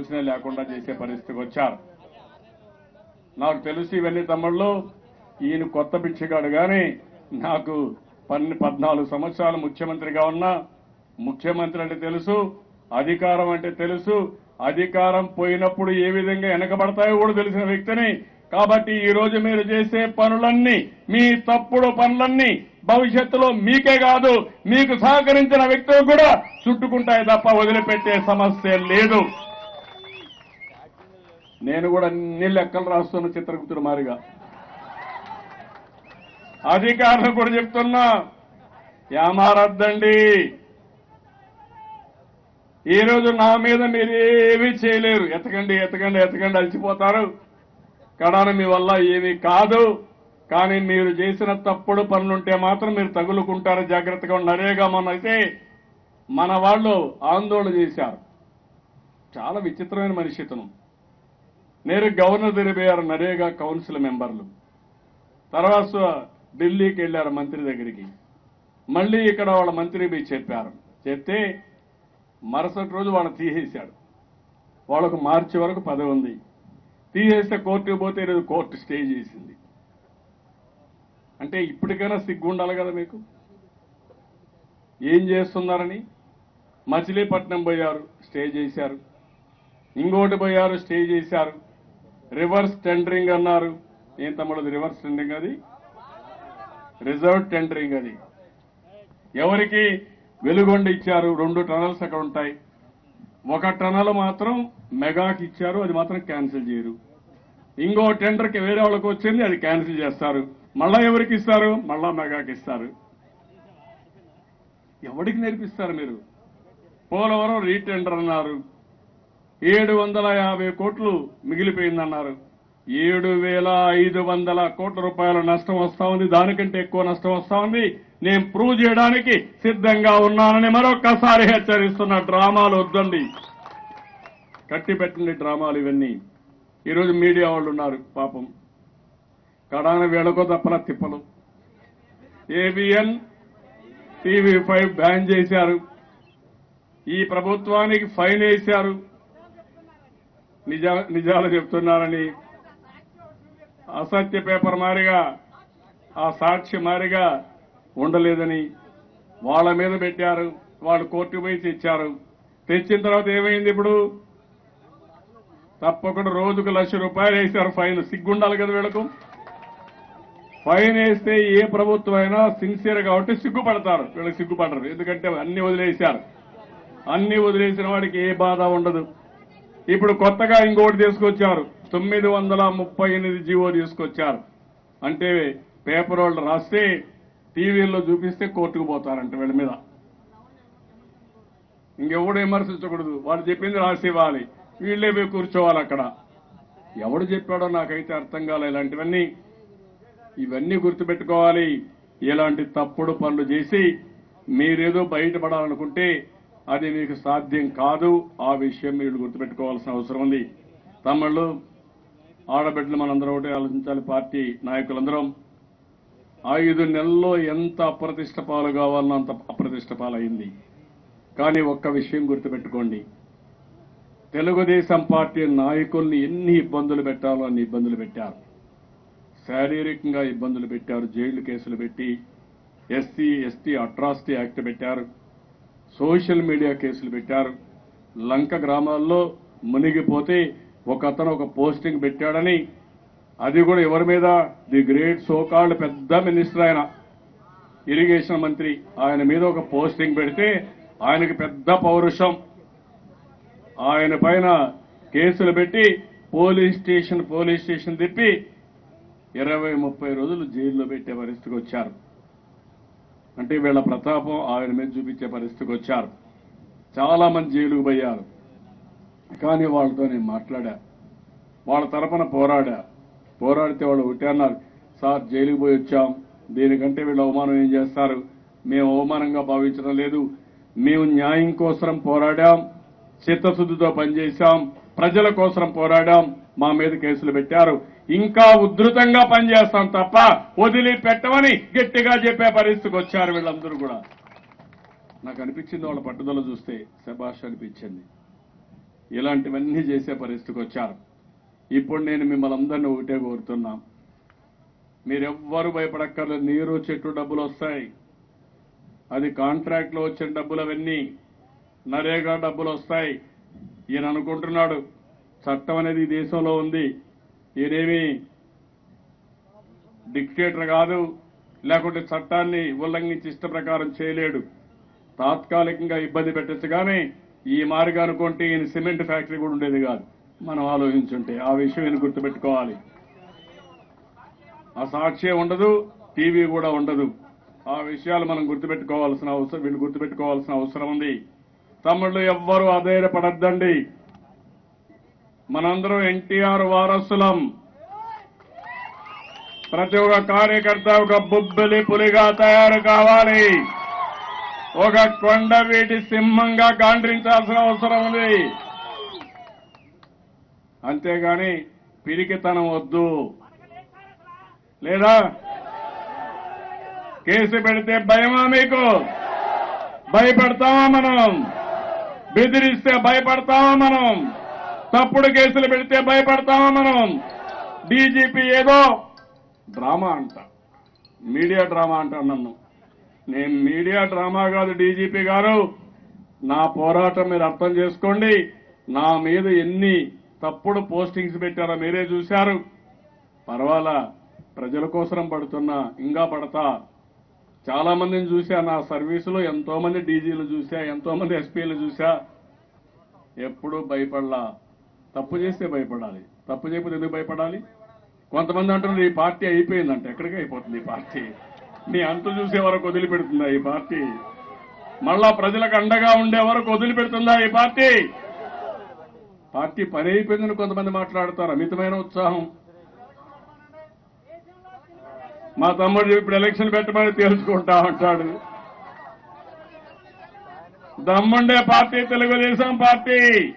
ఆలోచన లేకుండా చేసే పరిస్థితికి వచ్చారు నాకు తెలుసు ఇవన్నీ తమ్ముళ్ళు ఈయన కొత్త పిచ్చిగాడు కానీ నాకు పన్ని పద్నాలుగు సంవత్సరాలు ముఖ్యమంత్రిగా ఉన్నా ముఖ్యమంత్రి అంటే తెలుసు అధికారం అంటే తెలుసు అధికారం పోయినప్పుడు ఏ విధంగా వెనకబడతాయో కూడా తెలిసిన వ్యక్తిని కాబట్టి ఈ రోజు మీరు చేసే పనులన్నీ మీ తప్పుడు పనులన్నీ భవిష్యత్తులో మీకే కాదు మీకు సహకరించిన వ్యక్తులు కూడా చుట్టుకుంటాయి తప్ప వదిలిపెట్టే సమస్య లేదు నేను కూడా అన్ని లెక్కలు రాస్తున్న చిత్రగుప్తుడు మారిగా అధికారులు కూడా చెప్తున్నా ఏమారద్దండి ఈ రోజు నా మీద మీరు ఏమీ చేయలేరు ఎతకండి ఎతకండి ఎతకండి అలసిపోతారు కడాన మీ వల్ల ఏమీ కాదు కానీ మీరు చేసిన తప్పుడు పనులుంటే మాత్రం మీరు తగులుకుంటారు జాగ్రత్తగా ఉండి నరేగా మొన్న అయితే మన వాళ్ళు ఆందోళన చేశారు చాలా విచిత్రమైన మనిషి ఇతను నేరు గవర్నర్ తిరిగిపోయారు నరేగా కౌన్సిల్ మెంబర్లు తర్వాత ఢిల్లీకి వెళ్ళారు మంత్రి దగ్గరికి మళ్ళీ ఇక్కడ వాళ్ళ మంత్రి పోయి చెప్పారు చెప్తే మరుసటి రోజు వాళ్ళని తీసేశాడు వాళ్ళకు మార్చి వరకు పదవి ఉంది తీసేస్తే కోర్టుకు పోతే ఈరోజు కోర్టు స్టే చేసింది అంటే ఇప్పటికైనా సిగ్గు ఉండాలి కదా మీకు ఏం చేస్తున్నారని మచిలీపట్నం పోయారు స్టే చేశారు ఇంకోటి పోయారు స్టే చేశారు రివర్స్ టెండరింగ్ అన్నారు ఏం తమ్ముడు రివర్స్ టెండరింగ్ అది రిజర్వ్ టెండరింగ్ అది ఎవరికి వెలుగొండ ఇచ్చారు రెండు టనల్స్ అక్కడ ఉంటాయి ఒక టనల్ మాత్రం మెగాకి ఇచ్చారు అది మాత్రం క్యాన్సిల్ చేయరు ఇంకో టెండర్కి వేరే వాళ్ళకి వచ్చింది అది క్యాన్సిల్ చేస్తారు మళ్ళా ఎవరికి ఇస్తారు మళ్ళా మెగాకి ఇస్తారు ఎవరికి నేర్పిస్తారు మీరు పోలవరం రీటెండర్ అన్నారు ఏడు వందల యాభై కోట్లు మిగిలిపోయిందన్నారు ఏడు వేల ఐదు వందల కోట్ల రూపాయల నష్టం వస్తా ఉంది దానికంటే ఎక్కువ నష్టం వస్తా ఉంది నేను ప్రూవ్ చేయడానికి సిద్ధంగా ఉన్నానని మరొక్కసారి హెచ్చరిస్తున్న డ్రామాలు వద్దండి కట్టి పెట్టండి డ్రామాలు ఇవన్నీ ఈరోజు మీడియా వాళ్ళు ఉన్నారు పాపం కడాన వేళకో తప్పల తిప్పలు ఏబిఎన్ టీవీ ఫైవ్ బ్యాన్ చేశారు ఈ ప్రభుత్వానికి ఫైన్ వేశారు నిజా నిజాలు చెప్తున్నారని అసత్య పేపర్ మారిగా ఆ సాక్షి మారిగా ఉండలేదని వాళ్ళ మీద పెట్టారు వాళ్ళు కోర్టు పోయి తెచ్చారు తెచ్చిన తర్వాత ఏమైంది ఇప్పుడు తప్పకుండా రోజుకు లక్ష రూపాయలు వేశారు ఫైన్ సిగ్గుండాలి కదా వీళ్ళకు ఫైన్ వేస్తే ఏ ప్రభుత్వం అయినా సిన్సియర్ కాబట్టి సిగ్గుపడతారు వీళ్ళకి సిగ్గుపడరు ఎందుకంటే అన్ని వదిలేశారు అన్ని వదిలేసిన వాడికి ఏ బాధ ఉండదు ఇప్పుడు కొత్తగా ఇంకోటి తీసుకొచ్చారు తొమ్మిది వందల ముప్పై ఎనిమిది జీవో తీసుకొచ్చారు అంటే పేపర్ వాళ్ళు రాస్తే టీవీల్లో చూపిస్తే కోర్టుకు పోతారంట వీళ్ళ మీద ఇంకెవడు విమర్శించకూడదు వాడు చెప్పింది రాసి ఇవ్వాలి వీళ్ళే పోయి కూర్చోవాలి అక్కడ ఎవడు చెప్పాడో నాకైతే అర్థం కాలే ఇలాంటివన్నీ ఇవన్నీ గుర్తుపెట్టుకోవాలి ఇలాంటి తప్పుడు పనులు చేసి మీరేదో బయటపడాలనుకుంటే అది మీకు సాధ్యం కాదు ఆ విషయం మీరు గుర్తుపెట్టుకోవాల్సిన అవసరం ఉంది తమ్ముళ్ళు ఆడబిడ్డలు మనందరం ఒకటే ఆలోచించాలి పార్టీ నాయకులందరం ఐదు నెలల్లో ఎంత అప్రతిష్ట పాలు కావాలన్నా అంత అప్రతిష్ట పాలైంది కానీ ఒక్క విషయం గుర్తుపెట్టుకోండి తెలుగుదేశం పార్టీ నాయకుల్ని ఎన్ని ఇబ్బందులు పెట్టాలో అన్ని ఇబ్బందులు పెట్టారు శారీరకంగా ఇబ్బందులు పెట్టారు జైలు కేసులు పెట్టి ఎస్సీ ఎస్టీ అట్రాసిటీ యాక్ట్ పెట్టారు సోషల్ మీడియా కేసులు పెట్టారు లంక గ్రామాల్లో మునిగిపోతే ఒక అతను ఒక పోస్టింగ్ పెట్టాడని అది కూడా ఎవరి మీద ది గ్రేట్ సోకాల్డ్ పెద్ద మినిస్టర్ ఆయన ఇరిగేషన్ మంత్రి ఆయన మీద ఒక పోస్టింగ్ పెడితే ఆయనకి పెద్ద పౌరుషం ఆయన పైన కేసులు పెట్టి పోలీస్ స్టేషన్ పోలీస్ స్టేషన్ తిప్పి ఇరవై ముప్పై రోజులు జైల్లో పెట్టే పరిస్థితికి వచ్చారు అంటే వీళ్ళ ప్రతాపం ఆయన మీద చూపించే పరిస్థితికి వచ్చారు చాలా మంది జైలుకు పోయారు కానీ వాళ్ళతో నేను మాట్లాడా వాళ్ళ తరపున పోరాడా పోరాడితే వాళ్ళు ఒకటే అన్నారు సార్ జైలుకు పోయి వచ్చాం దీనికంటే వీళ్ళు అవమానం ఏం చేస్తారు మేము అవమానంగా భావించడం లేదు మేము న్యాయం కోసం పోరాడాం చిత్తశుద్ధితో పనిచేశాం ప్రజల కోసం పోరాడాం మా మీద కేసులు పెట్టారు ఇంకా ఉధృతంగా పనిచేస్తాం తప్ప వదిలిపెట్టమని గట్టిగా చెప్పే పరిస్థితికి వచ్చారు వీళ్ళందరూ కూడా నాకు అనిపించింది వాళ్ళ పట్టుదల చూస్తే శబాష్ అనిపించింది ఇలాంటివన్నీ చేసే పరిస్థితికి వచ్చారు ఇప్పుడు నేను మిమ్మల్ని అందరినీ ఒకటే కోరుతున్నా మీరెవ్వరు భయపడక్కర్లేదు నీరు చెట్టు డబ్బులు వస్తాయి అది కాంట్రాక్ట్ లో వచ్చిన డబ్బులు అవన్నీ నరేగా డబ్బులు వస్తాయి ఈయన అనుకుంటున్నాడు చట్టం అనేది ఈ దేశంలో ఉంది ఈయనేమి డిక్టేటర్ కాదు లేకుంటే చట్టాన్ని ఉల్లంఘించి ఇష్ట ప్రకారం చేయలేడు తాత్కాలికంగా ఇబ్బంది పెట్టచ్చు కానీ ఈ మార్గం అనుకుంటే ఈయన సిమెంట్ ఫ్యాక్టరీ కూడా ఉండేది కాదు మనం ఆలోచించుంటే ఆ విషయం ఈయన గుర్తుపెట్టుకోవాలి ఆ సాక్ష్యం ఉండదు టీవీ కూడా ఉండదు ఆ విషయాలు మనం గుర్తుపెట్టుకోవాల్సిన అవసరం వీళ్ళు గుర్తుపెట్టుకోవాల్సిన అవసరం ఉంది తమ్ముళ్ళు ఎవ్వరూ అధైర్యపడద్దండి మనందరం ఎన్టీఆర్ వారసులం ప్రతి ఒక్క కార్యకర్త ఒక బుబ్బలి పులిగా తయారు కావాలి ఒక కొండ వీటి సింహంగా గాండ్రించాల్సిన అవసరం ఉంది అంతేగాని పిరికితనం వద్దు లేదా కేసు పెడితే భయమా మీకు భయపడతామా మనం బెదిరిస్తే భయపడతామా మనం తప్పుడు కేసులు పెడితే భయపడతామా మనం డీజీపీ ఏదో డ్రామా అంట మీడియా డ్రామా అంటాను నన్ను నేను మీడియా డ్రామా కాదు డీజీపీ గారు నా పోరాటం మీరు అర్థం చేసుకోండి నా మీద ఎన్ని తప్పుడు పోస్టింగ్స్ పెట్టారో మీరే చూశారు పర్వాలా ప్రజల కోసం పడుతున్నా ఇంకా పడతా చాలా మందిని చూసా నా సర్వీసులో ఎంతో మంది డీజీలు చూసా ఎంతో మంది ఎస్పీలు చూసా ఎప్పుడూ భయపడలా తప్పు చేస్తే భయపడాలి తప్పు చేయకపోతే ఎందుకు భయపడాలి కొంతమంది అంటున్నారు ఈ పార్టీ అయిపోయిందంట ఎక్కడికి అయిపోతుంది ఈ పార్టీ నీ అంతు చూసే వరకు వదిలిపెడుతుందా ఈ పార్టీ మళ్ళా ప్రజలకు అండగా ఉండే వరకు వదిలిపెడుతుందా ఈ పార్టీ పార్టీ పని అయిపోయిందని కొంతమంది మాట్లాడతారు అమితమైన ఉత్సాహం మా తమ్ముడు ఇప్పుడు ఎలక్షన్ పెట్టమని తెలుసుకుంటా ఉంటాడు దమ్ముండే పార్టీ తెలుగుదేశం పార్టీ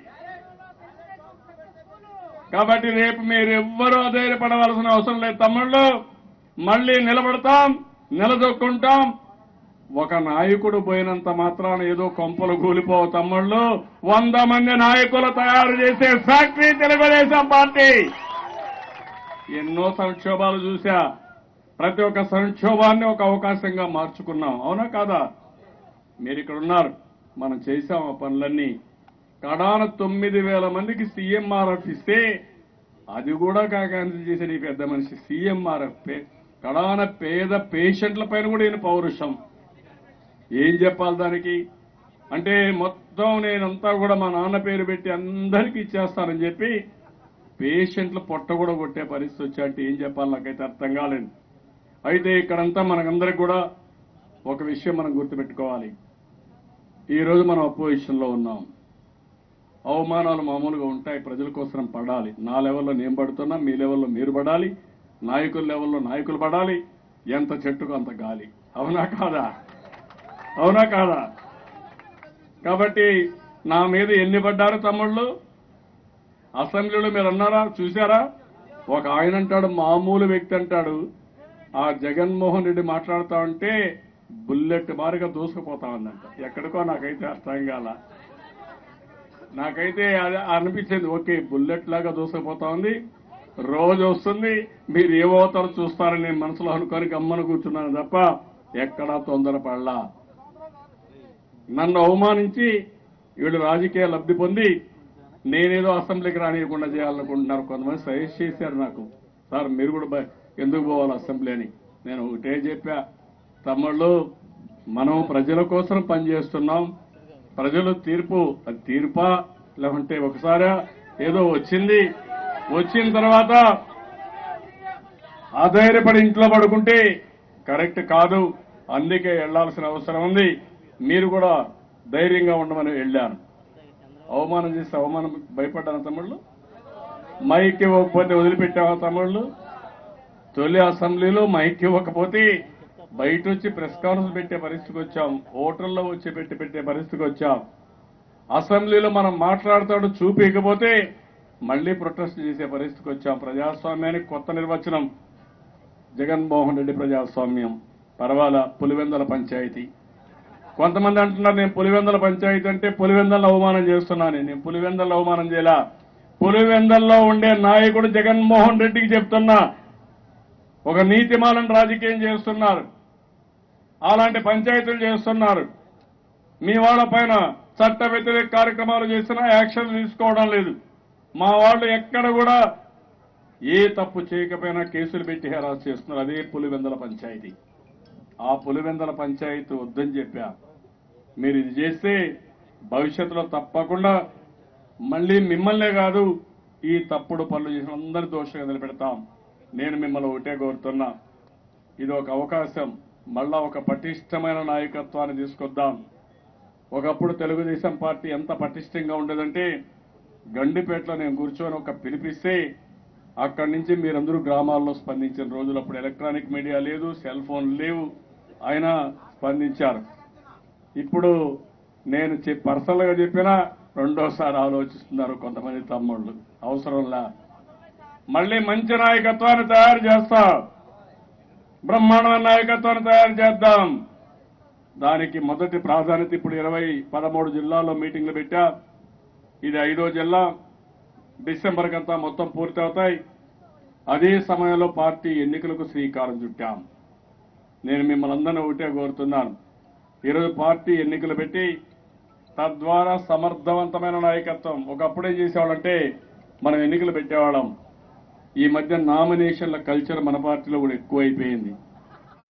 కాబట్టి రేపు మీరు ఎవ్వరూ అధైర్యపడవలసిన అవసరం లేదు తమ్ముళ్ళు మళ్ళీ నిలబడతాం నిలదొక్కుంటాం ఒక నాయకుడు పోయినంత మాత్రాన ఏదో కొంపలు కూలిపోవు తమ్ముళ్ళు వంద మంది నాయకులు తయారు చేసే ఫ్యాక్టరీ తెలుగుదేశం పార్టీ ఎన్నో సంక్షోభాలు చూసా ప్రతి ఒక్క సంక్షోభాన్ని ఒక అవకాశంగా మార్చుకున్నాం అవునా కాదా మీరు ఇక్కడ ఉన్నారు మనం చేశాం ఆ పనులన్నీ కడాన తొమ్మిది వేల మందికి సీఎంఆర్ఎఫ్ ఇస్తే అది కూడా కాకాన్సిల్ చేసిన ఈ పెద్ద మనిషి సీఎంఆర్ఎఫ్ పే- కడాన పేద పేషెంట్ల పైన కూడా ఈయన పౌరుషం ఏం చెప్పాలి దానికి అంటే మొత్తం నేనంతా కూడా మా నాన్న పేరు పెట్టి అందరికీ ఇచ్చేస్తానని చెప్పి పేషెంట్ల పొట్ట కూడా కొట్టే పరిస్థితి వచ్చా అంటే ఏం చెప్పాలి నాకైతే అర్థం కాలేదు అయితే ఇక్కడంతా మనకందరికి కూడా ఒక విషయం మనం గుర్తుపెట్టుకోవాలి ఈ రోజు మనం అపోజిషన్ లో ఉన్నాం అవమానాలు మామూలుగా ఉంటాయి ప్రజల కోసం పడాలి నా లెవెల్లో నేను పడుతున్నా మీ లెవెల్లో మీరు పడాలి నాయకుల లెవెల్లో నాయకులు పడాలి ఎంత చెట్టుకు అంత గాలి అవునా కాదా అవునా కాదా కాబట్టి నా మీద ఎన్ని పడ్డారు తమ్ముళ్ళు అసెంబ్లీలో మీరు అన్నారా చూసారా ఒక ఆయన అంటాడు మామూలు వ్యక్తి అంటాడు ఆ జగన్మోహన్ రెడ్డి మాట్లాడుతా ఉంటే బుల్లెట్ మారిగా దూసుకుపోతా ఉందంట ఎక్కడికో నాకైతే అర్థం కాల నాకైతే అది అనిపించింది ఓకే బుల్లెట్ లాగా దూసుకుపోతా ఉంది రోజు వస్తుంది మీరు ఏమవుతారో చూస్తారని నేను మనసులో అనుకొని గమ్మను కూర్చున్నాను తప్ప ఎక్కడా తొందరపడలా నన్ను అవమానించి వీళ్ళు రాజకీయ లబ్ధి పొంది నేనేదో అసెంబ్లీకి రానియకుండా చేయాలనుకుంటున్నారు కొంతమంది సజెస్ట్ చేశారు నాకు సార్ మీరు కూడా బ- ఎందుకు పోవాలి అసెంబ్లీ అని నేను ఒకటే చెప్పా తమ్ముళ్ళు మనం ప్రజల కోసం పనిచేస్తున్నాం ప్రజలు తీర్పు అది తీర్పా లేకుంటే ఒకసారి ఏదో వచ్చింది వచ్చిన తర్వాత అధైర్యపడి ఇంట్లో పడుకుంటే కరెక్ట్ కాదు అందుకే వెళ్లాల్సిన అవసరం ఉంది మీరు కూడా ధైర్యంగా ఉండమని వెళ్ళాను అవమానం చేస్తే అవమానం భయపడ్డాను తమ్ముళ్ళు మైక్ ఇవ్వకపోతే వదిలిపెట్టావా తమ్ముళ్ళు తొలి అసెంబ్లీలో మైక్ ఇవ్వకపోతే బయట వచ్చి ప్రెస్ కాన్ఫరెన్స్ పెట్టే పరిస్థితికి వచ్చాం హోటల్లో వచ్చి పెట్టి పెట్టే పరిస్థితికి వచ్చాం అసెంబ్లీలో మనం మాట్లాడుతాడు చూపించకపోతే మళ్లీ ప్రొటెస్ట్ చేసే పరిస్థితికి వచ్చాం ప్రజాస్వామ్యానికి కొత్త నిర్వచనం జగన్మోహన్ రెడ్డి ప్రజాస్వామ్యం పర్వాల పులివెందల పంచాయతీ కొంతమంది అంటున్నారు నేను పులివెందల పంచాయతీ అంటే పులివెందల్లో అవమానం చేస్తున్నాను నేను పులివెందల్లో అవమానం చేయలా పులివెందల్లో ఉండే నాయకుడు జగన్మోహన్ రెడ్డికి చెప్తున్నా ఒక నీతిమాలను రాజకీయం చేస్తున్నారు అలాంటి పంచాయతీలు చేస్తున్నారు మీ వాళ్ళ పైన చట్ట వ్యతిరేక కార్యక్రమాలు చేసినా యాక్షన్ తీసుకోవడం లేదు మా వాళ్ళు ఎక్కడ కూడా ఏ తప్పు చేయకపోయినా కేసులు పెట్టి హెరాస్ చేస్తున్నారు అదే పులివెందల పంచాయతీ ఆ పులివెందల పంచాయతీ వద్దని చెప్పా మీరు ఇది చేస్తే భవిష్యత్తులో తప్పకుండా మళ్ళీ మిమ్మల్నే కాదు ఈ తప్పుడు పనులు చేసిన అందరి దోషంగా నిలబెడతాం నేను మిమ్మల్ని ఒకటే కోరుతున్నా ఇది ఒక అవకాశం మళ్ళా ఒక పటిష్టమైన నాయకత్వాన్ని తీసుకొద్దాం ఒకప్పుడు తెలుగుదేశం పార్టీ ఎంత పటిష్టంగా ఉండేదంటే గండిపేటలో నేను కూర్చొని ఒక పిలిపిస్తే అక్కడి నుంచి మీరందరూ గ్రామాల్లో స్పందించిన రోజులు అప్పుడు ఎలక్ట్రానిక్ మీడియా లేదు సెల్ ఫోన్ లేవు అయినా స్పందించారు ఇప్పుడు నేను చె- పర్సనల్ గా చెప్పినా రెండోసారి ఆలోచిస్తున్నారు కొంతమంది తమ్ముళ్ళు అవసరంలా మళ్ళీ మంచి నాయకత్వాన్ని తయారు చేస్తా బ్రహ్మాండమైన నాయకత్వాన్ని తయారు చేద్దాం దానికి మొదటి ప్రాధాన్యత ఇప్పుడు ఇరవై పదమూడు జిల్లాల్లో మీటింగ్లు పెట్టా ఇది ఐదో జిల్లా డిసెంబర్ కంతా మొత్తం పూర్తి అవుతాయి అదే సమయంలో పార్టీ ఎన్నికలకు శ్రీకారం చుట్టాం నేను మిమ్మల్ని అందరినీ ఒకటే కోరుతున్నాను ఈరోజు పార్టీ ఎన్నికలు పెట్టి తద్వారా సమర్థవంతమైన నాయకత్వం ఒకప్పుడే చేసేవాళ్ళంటే మనం ఎన్నికలు పెట్టేవాళ్ళం ఈ మధ్య నామినేషన్ల కల్చర్ మన పార్టీలో కూడా ఎక్కువైపోయింది